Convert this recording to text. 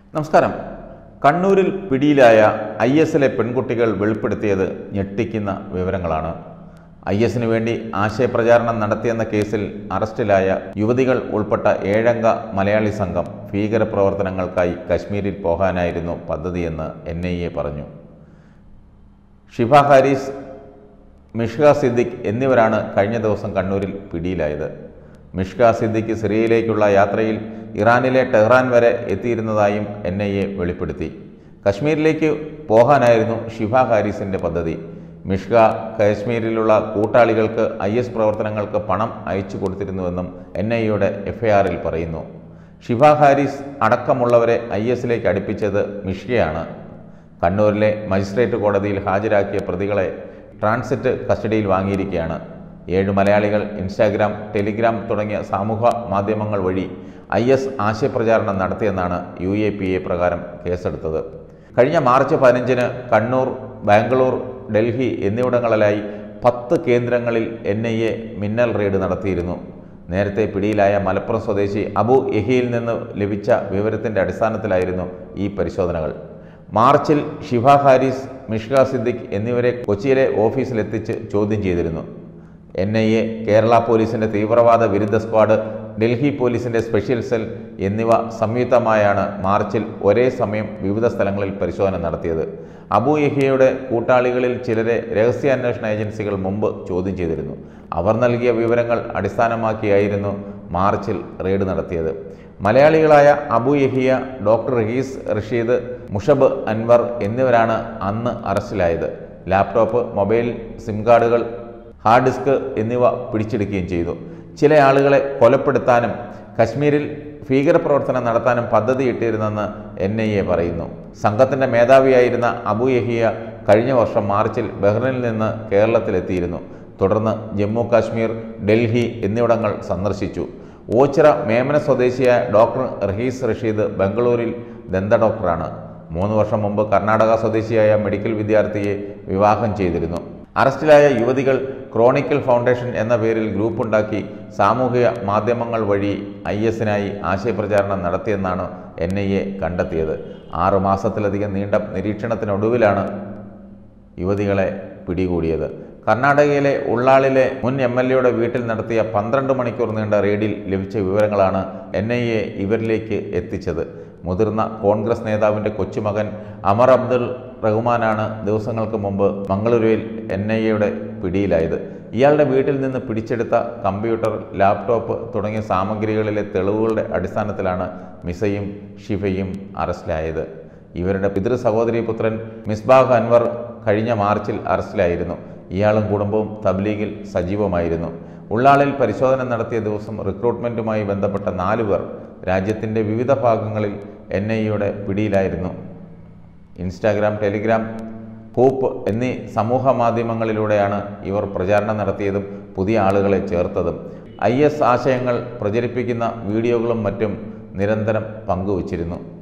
നമസ്കാരം കണ്ണൂരിൽ പിടിയിലായ ഐ എസിലെ പെൺകുട്ടികൾ വെളിപ്പെടുത്തിയത് ഞെട്ടിക്കുന്ന വിവരങ്ങളാണ് ഐ എസിന് വേണ്ടി ആശയപ്രചാരണം നടത്തിയെന്ന കേസിൽ അറസ്റ്റിലായ യുവതികൾ ഉൾപ്പെട്ട ഏഴംഗ മലയാളി സംഘം ഭീകരപ്രവർത്തനങ്ങൾക്കായി കശ്മീരിൽ പോകാനായിരുന്നു പദ്ധതിയെന്ന് എൻ ഐ എ പറഞ്ഞു ഷിഫ ഹാരിസ് മിഷ്ക സിദ്ദിഖ് എന്നിവരാണ് കഴിഞ്ഞ ദിവസം കണ്ണൂരിൽ പിടിയിലായത് മിഷ്ക സിദ്ദിഖ് സിറിയയിലേക്കുള്ള യാത്രയിൽ ഇറാനിലെ ടെഹ്റാൻ വരെ എത്തിയിരുന്നതായും എൻ ഐ എ വെളിപ്പെടുത്തി കശ്മീരിലേക്ക് പോകാനായിരുന്നു ഷിഫ ഹാരിസിൻ്റെ പദ്ധതി മിഷ്ക കാശ്മീരിലുള്ള കൂട്ടാളികൾക്ക് ഐ എസ് പ്രവർത്തനങ്ങൾക്ക് പണം അയച്ചു കൊടുത്തിരുന്നുവെന്നും എൻ ഐ എയുടെ എഫ്ഐആറിൽ പറയുന്നു ഷിഫ ഹാരിസ് അടക്കമുള്ളവരെ ഐ എസിലേക്ക് അടുപ്പിച്ചത് മിഷ്കയാണ് കണ്ണൂരിലെ മജിസ്ട്രേറ്റ് കോടതിയിൽ ഹാജരാക്കിയ പ്രതികളെ ട്രാൻസിറ്റ് കസ്റ്റഡിയിൽ വാങ്ങിയിരിക്കുകയാണ് ഏഴ് മലയാളികൾ ഇൻസ്റ്റാഗ്രാം ടെലിഗ്രാം തുടങ്ങിയ സമൂഹ മാധ്യമങ്ങൾ വഴി ഐ എസ് ആശയപ്രചാരണം നടത്തിയെന്നാണ് യു എ പി എ പ്രകാരം കേസെടുത്തത് കഴിഞ്ഞ മാർച്ച് പതിനഞ്ചിന് കണ്ണൂർ ബാംഗ്ലൂർ ഡൽഹി എന്നിവിടങ്ങളിലായി പത്ത് കേന്ദ്രങ്ങളിൽ എൻ ഐ എ മിന്നൽ റെയ്ഡ് നടത്തിയിരുന്നു നേരത്തെ പിടിയിലായ മലപ്പുറം സ്വദേശി അബു എഹിയിൽ നിന്ന് ലഭിച്ച വിവരത്തിൻ്റെ അടിസ്ഥാനത്തിലായിരുന്നു ഈ പരിശോധനകൾ മാർച്ചിൽ ഷിഫ ഹാരിസ് മിഷ്ക സിദ്ദിഖ് എന്നിവരെ കൊച്ചിയിലെ ഓഫീസിലെത്തിച്ച് ചോദ്യം ചെയ്തിരുന്നു എൻ ഐ എ കേരള പോലീസിൻ്റെ തീവ്രവാദ വിരുദ്ധ സ്ക്വാഡ് ഡൽഹി പോലീസിൻ്റെ സ്പെഷ്യൽ സെൽ എന്നിവ സംയുക്തമായാണ് മാർച്ചിൽ ഒരേ സമയം വിവിധ സ്ഥലങ്ങളിൽ പരിശോധന നടത്തിയത് അബു യഹിയയുടെ കൂട്ടാളികളിൽ ചിലരെ രഹസ്യാന്വേഷണ ഏജൻസികൾ മുമ്പ് ചോദ്യം ചെയ്തിരുന്നു അവർ നൽകിയ വിവരങ്ങൾ അടിസ്ഥാനമാക്കിയായിരുന്നു മാർച്ചിൽ റെയ്ഡ് നടത്തിയത് മലയാളികളായ അബു യഹിയ ഡോക്ടർ റഹീസ് റഷീദ് മുഷബ് അൻവർ എന്നിവരാണ് അന്ന് അറസ്റ്റിലായത് ലാപ്ടോപ്പ് മൊബൈൽ സിം കാർഡുകൾ ഹാർഡ് ഡിസ്ക് എന്നിവ പിടിച്ചെടുക്കുകയും ചെയ്തു ചില ആളുകളെ കൊലപ്പെടുത്താനും കശ്മീരിൽ ഭീകരപ്രവർത്തനം നടത്താനും പദ്ധതിയിട്ടിരുന്നെന്ന് എൻ ഐ എ പറയുന്നു സംഘത്തിൻ്റെ മേധാവിയായിരുന്ന അബു യഹിയ കഴിഞ്ഞ വർഷം മാർച്ചിൽ ബഹ്റിനിൽ നിന്ന് കേരളത്തിലെത്തിയിരുന്നു തുടർന്ന് ജമ്മു കാശ്മീർ ഡൽഹി എന്നിവിടങ്ങൾ സന്ദർശിച്ചു ഓച്ചിറ മേമന സ്വദേശിയായ ഡോക്ടർ റഹീസ് റഷീദ് ബംഗളൂരിൽ ദന്ത ഡോക്ടറാണ് മൂന്ന് വർഷം മുമ്പ് കർണാടക സ്വദേശിയായ മെഡിക്കൽ വിദ്യാർത്ഥിയെ വിവാഹം ചെയ്തിരുന്നു അറസ്റ്റിലായ യുവതികൾ ക്രോണിക്കൽ ഫൗണ്ടേഷൻ എന്ന പേരിൽ ഗ്രൂപ്പുണ്ടാക്കി സാമൂഹിക മാധ്യമങ്ങൾ വഴി ഐ എസിനായി ആശയപ്രചാരണം നടത്തിയെന്നാണ് എൻ ഐ എ കണ്ടെത്തിയത് ആറു മാസത്തിലധികം നീണ്ട നിരീക്ഷണത്തിനൊടുവിലാണ് യുവതികളെ പിടികൂടിയത് കർണാടകയിലെ ഉള്ളാളിലെ മുൻ എം എൽ എയുടെ വീട്ടിൽ നടത്തിയ പന്ത്രണ്ട് മണിക്കൂർ നീണ്ട റെയ്ഡിൽ ലഭിച്ച വിവരങ്ങളാണ് എൻ ഐ എ ഇവരിലേക്ക് എത്തിച്ചത് മുതിർന്ന കോൺഗ്രസ് നേതാവിൻ്റെ കൊച്ചുമകൻ അമർ അബ്ദുൾ റഹ്മാനാണ് ദിവസങ്ങൾക്ക് മുമ്പ് മംഗളൂരുവിൽ എൻ ഐ എയുടെ പിടിയിലായത് ഇയാളുടെ വീട്ടിൽ നിന്ന് പിടിച്ചെടുത്ത കമ്പ്യൂട്ടർ ലാപ്ടോപ്പ് തുടങ്ങിയ സാമഗ്രികളിലെ തെളിവുകളുടെ അടിസ്ഥാനത്തിലാണ് മിസയും ഷിഫയും അറസ്റ്റിലായത് ഇവരുടെ പിതൃ സഹോദരി പുത്രൻ മിസ്ബാഹ് അൻവർ കഴിഞ്ഞ മാർച്ചിൽ അറസ്റ്റിലായിരുന്നു ഇയാളും കുടുംബവും തബ്ലീഗിൽ സജീവമായിരുന്നു ഉള്ളാളിൽ പരിശോധന നടത്തിയ ദിവസം റിക്രൂട്ട്മെൻറ്റുമായി ബന്ധപ്പെട്ട നാലു പേർ രാജ്യത്തിൻ്റെ വിവിധ ഭാഗങ്ങളിൽ എൻ ഐ യുടെ പിടിയിലായിരുന്നു ഇൻസ്റ്റാഗ്രാം ടെലിഗ്രാം ഹൂപ്പ് എന്നീ സമൂഹ മാധ്യമങ്ങളിലൂടെയാണ് ഇവർ പ്രചാരണം നടത്തിയതും പുതിയ ആളുകളെ ചേർത്തതും ഐ എസ് ആശയങ്ങൾ പ്രചരിപ്പിക്കുന്ന വീഡിയോകളും മറ്റും നിരന്തരം പങ്കുവച്ചിരുന്നു